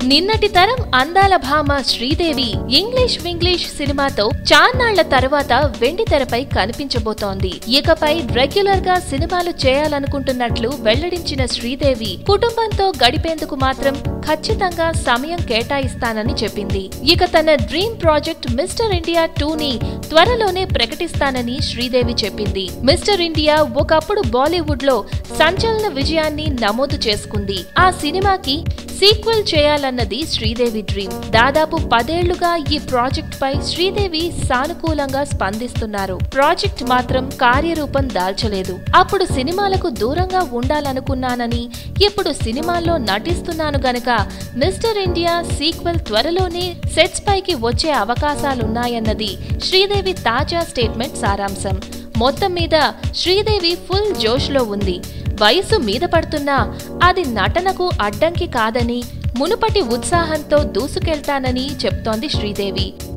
నిన్నటి తరం అందాల భామ శ్రీదేవి ఇంగ్లీష్ వింగ్లీష్ సినిమాతో చాన్నాళ్ల తర్వాత వెండి తెరపై కనిపించబోతోంది ఇకపై రెగ్యులర్ గా సినిమాలు చేయాలనుకుంటున్నట్లు వెల్లడించిన శ్రీదేవి కుటుంబంతో గడిపేందుకు మాత్రం ఖచ్చితంగా సమయం కేటాయిస్తానని చెప్పింది ఇక తన dream project Mister India two ని త్వరలోనే ప్రకటిస్తానని శ్రీదేవి చెప్పింది మిస్టర్ ఇండియా ఒకప్పుడు బాలీవుడ్ లో సంచలన విజయాన్ని నమోదు చేసుకుంది ఆ సినిమాకి సీక్వెల్ చేయాలన్నది శ్రీదేవి డ్రీమ్ దాదాపు పదేళ్లుగా ఈ ప్రాజెక్ట్ పై శ్రీదేవి సానుకూలంగా స్పందిస్తున్నారు ప్రాజెక్ట్ మాత్రం కార్యరూపం దాల్చలేదు అప్పుడు సినిమాలకు దూరంగా ఉండాలనుకున్నానని ఇప్పుడు సినిమాల్లో నటిస్తున్నాను గనక మిస్టర్ ఇండియా సీక్వెల్ త్వరలోనే సెట్స్ పైకి వచ్చే అవకాశాలున్నాయన్నది శ్రీదేవి తాజా స్టేట్మెంట్ సారాంశం మొత్తం మీద శ్రీదేవి ఫుల్ జోష్లో ఉంది వయసు మీద పడుతున్నా అది నటనకు అడ్డంకి కాదని మునుపటి ఉత్సాహంతో దూసుకెళ్తానని చెప్తోంది శ్రీదేవి